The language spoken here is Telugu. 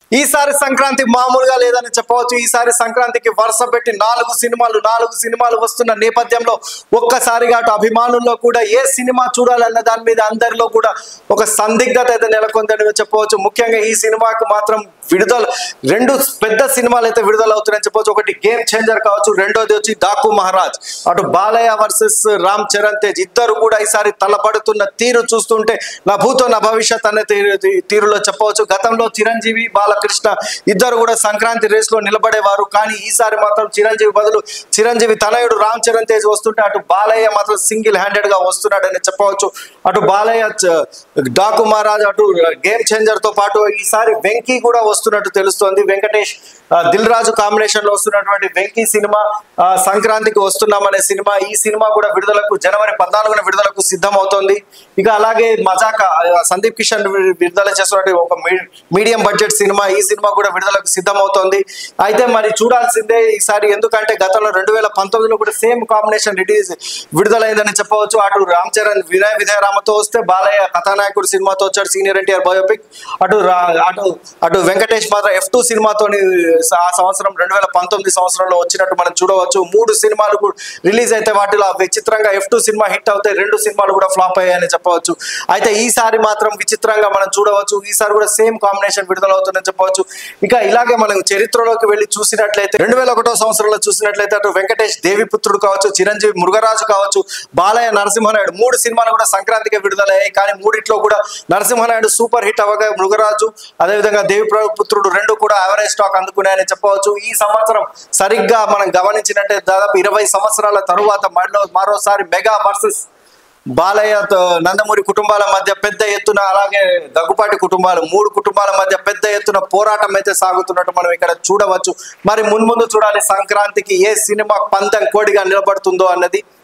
ఈసారి సంక్రాంతి మామూలుగా లేదని చెప్పవచ్చు ఈసారి సంక్రాంతికి వరుస పెట్టి నాలుగు సినిమాలు నాలుగు సినిమాలు వస్తున్న నేపథ్యంలో ఒక్కసారిగా అటు అభిమానుల్లో కూడా ఏ సినిమా చూడాలన్న దాని మీద అందరిలో కూడా ఒక సందిగ్ధత అయితే నెలకొందని చెప్పవచ్చు ముఖ్యంగా ఈ సినిమాకు మాత్రం విడుదల రెండు పెద్ద సినిమాలు అయితే విడుదల అవుతున్నాయని చెప్పవచ్చు ఒకటి గేమ్ చేంజర్ కావచ్చు రెండోది వచ్చి డాకు మహారాజ్ అటు బాలయ్య వర్సెస్ రామ్ చరణ్ తేజ్ ఇద్దరు కూడా ఈసారి తలపడుతున్న తీరు చూస్తుంటే నా భూతో నా భవిష్యత్ అనే తీరు తీరులో చెప్పవచ్చు గతంలో చిరంజీవి బాలకృష్ణ ఇద్దరు కూడా సంక్రాంతి రేస్ లో నిలబడేవారు కానీ ఈసారి మాత్రం చిరంజీవి బదులు చిరంజీవి తనయుడు రామ్ చరణ్ తేజ్ వస్తుంటే అటు బాలయ్య మాత్రం సింగిల్ హ్యాండెడ్ గా వస్తున్నాడని చెప్పవచ్చు అటు బాలయ్య చ- డాకు మహారాజ్ అటు గేమ్ చేంజర్ తో పాటు ఈసారి వెంకీ కూడా వస్తున్నట్టు తెలుస్తోంది వెంకటేష్ ఆ, దిల్ రాజు కాంబినేషన్ లో వస్తున్నటువంటి వెంకీ సినిమా ఆ, సంక్రాంతికి వస్తున్నామనే సినిమా ఈ సినిమా కూడా విడుదలకు జనవరి పద్నాలుగున విడుదలకు సిద్ధమవుతోంది ఇక అలాగే మజాక ఆ, సందీప్ కిషన్ వి- విడుదల చేస్తున్నటువంటి ఒక మీ- మీడియం బడ్జెట్ సినిమా ఈ సినిమా కూడా విడుదలకు సిద్ధమవుతోంది అయితే మరి చూడాల్సిందే ఈసారి ఎందుకంటే గతంలో రెండు వేల పంతొమ్మిదిలో కూడా సేమ్ కాంబినేషన్ రిలీజ్ విడుదలైందని చెప్పవచ్చు అటు రామ్ చరణ్ వినయ విజయరామతో వస్తే బాలయ్య కథానాయకుడు సినిమాతో వచ్చాడు సీనియర్ ఎన్టీఆర్ బయోపిక్ అటు రా- అటు అటు వెంకటేష్ మాత్రం ఎఫ్ టూ సినిమాతోని ఆ సంవత్సరం రెండు వేల పంతొమ్మిది సంవత్సరంలో వచ్చినట్టు మనం చూడవచ్చు మూడు సినిమాలు కూడా రిలీజ్ అయితే వాటిలో విచిత్రంగా ఎఫ్ టూ సినిమా హిట్ అవుతాయి రెండు సినిమాలు కూడా ఫ్లాప్ అయ్యాయని చెప్పవచ్చు అయితే ఈసారి మాత్రం విచిత్రంగా మనం చూడవచ్చు ఈసారి కూడా సేమ్ కాంబినేషన్ విడుదల అవుతుందని చెప్పవచ్చు ఇక ఇలాగే మనం చరిత్రలోకి వెళ్ళి చూసినట్లయితే రెండు వేల ఒకటో సంవత్సరంలో చూసినట్లయితే అటు వెంకటేష్ దేవిపుత్రుడు కావచ్చు చిరంజీవి మురుగరాజు కావచ్చు బాలయ్య నరసింహనాయుడు మూడు సినిమాలు కూడా సంక్రాంతికి విడుదలయ్యాయి కానీ మూడిట్లో కూడా నరసింహనాయుడు సూపర్ హిట్ అవ్వగా మృగరాజు అదేవిధంగా దేవి పుత్రుడు రెండు కూడా యావరేజ్ స్టాక్ అందుకున్నాయని చెప్పవచ్చు ఈ సంవత్సరం సరిగ్గా మనం గమనించినట్టే దాదాపు ఇరవై సంవత్సరాల తరువాత మరో మరోసారి మెగా వర్సెస్ బాలయ్య తో నందమూరి కుటుంబాల మధ్య పెద్ద ఎత్తున అలాగే దగ్గుపాటి కుటుంబాలు మూడు కుటుంబాల మధ్య పెద్ద ఎత్తున పోరాటం అయితే సాగుతున్నట్టు మనం ఇక్కడ చూడవచ్చు మరి మున్ముందు చూడాలి సంక్రాంతికి ఏ సినిమా పందం కోడిగా నిలబడుతుందో అన్నది